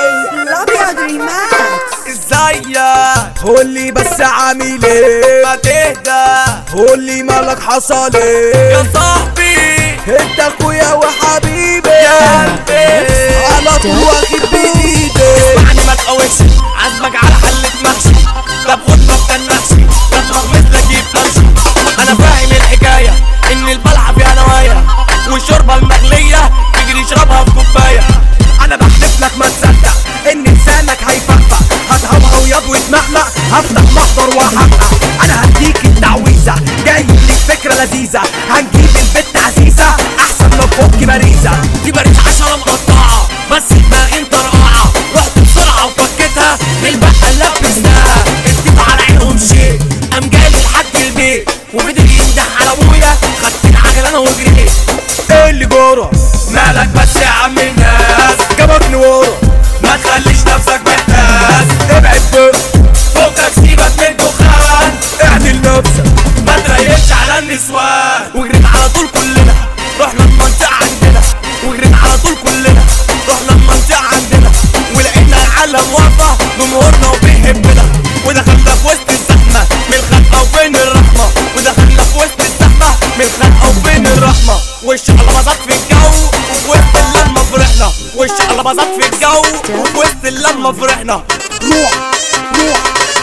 الابيض ريماكس ازيك قولي بس عامل ايه ما تهدى قولي مالك حصل ايه يا صاحبي انت اخويا وحبيبي يا قلبي على طول واخد بايدي اسمعني ما تقاوحش عزمك على حلة محشي طب خد ما تتنحش لما مثلك يتمشي انا فاهم الحكاية ان البلعة فيها نوايا والشوربة المغلية تجري اشربها في كوباية انا بحلف لك ما تصدق ان لسانك هيفقفق هتهوى وياض وتمقمق هفتح محضر واحقق انا هديك التعويذه جاي لك فكره لذيذه هنجيب البت عزيزه احسن ما تفك باريزه دي بقت عشرة مقطعة بس دماغي انت رقعة رحت بسرعة وفكتها البقى لبستها اديت على عينه ومشيت قام جالي لحد البيت وفضل ينده على ابويا خدت العجلة انا وجريت ايه اللي جرى مالك بس يا عم الناس جابك لورا ما تخليش نفسك محتاس ابعد كده فوقك سيبك من الدخان اعدل نفسك ما تريقش على النسوان وجريت على طول كلنا رحنا المنطقة عندنا وجريت على طول كلنا رحنا المنطقة عندنا ولقينا العالم واقفة جمهورنا وبيحبنا ودخلنا في وسط الزحمة من خلقة وفين الرحمة ودخلنا في وسط الزحمة من خلقة وفين الرحمة والشقلباظات في الجو وفي وسط اللمة فرحنا والشقلباظات في الجو وفي وسط اللمة فرحنا روح روح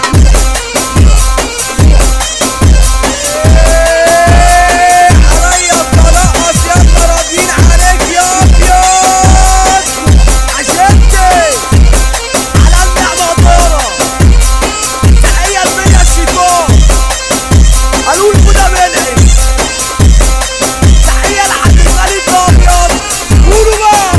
عليا الطلاقة يلا راضيين عليك يا ابيض عشانتي على النعمة دورة تحية لمية الشيطان قالوا لي كده منعي تحية لحد الغريب الابيض قولوا بقى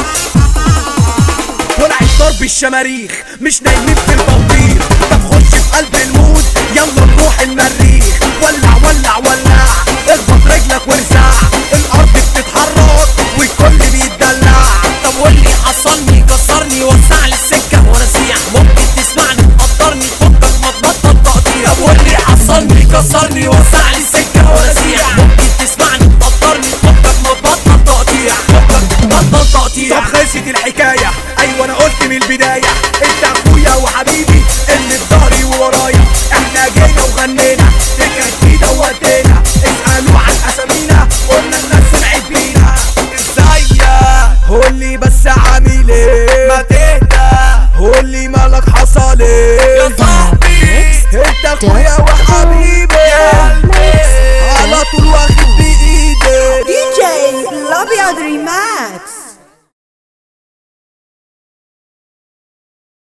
ولعت ضرب الشماريخ مش نايمين في البطيخ طب خش في قلب المود يلا نروح المريخ ولع ولع ولع اخبط رجلك وارزع الارض بتتحرك والكل بيتدلع طب واللي حصلني كسرني وسع لي السكه وانا سيح ممكن تسمعني تقدرني فكك ما تبطل تقطيع طب واللي حصلني كسرني وسع لي السكه وانا سيح ممكن تسمعني تقدرني فكك ما تبطل تقطيع فكك بطل تقطيع طب خلصت الحكاية أيوة أنا قلت من البداية أنت أخويا وحبيبي اللي في ظهري وورايا إحنا جينا وغنينا فكرة جديدة وودينا اسألوا عن أسامينا قلنا الناس سمعت بينا ازيك قولي بس عامل إيه ما تهدى قولي مالك حصل يا إيه صاحبي أنت أخويا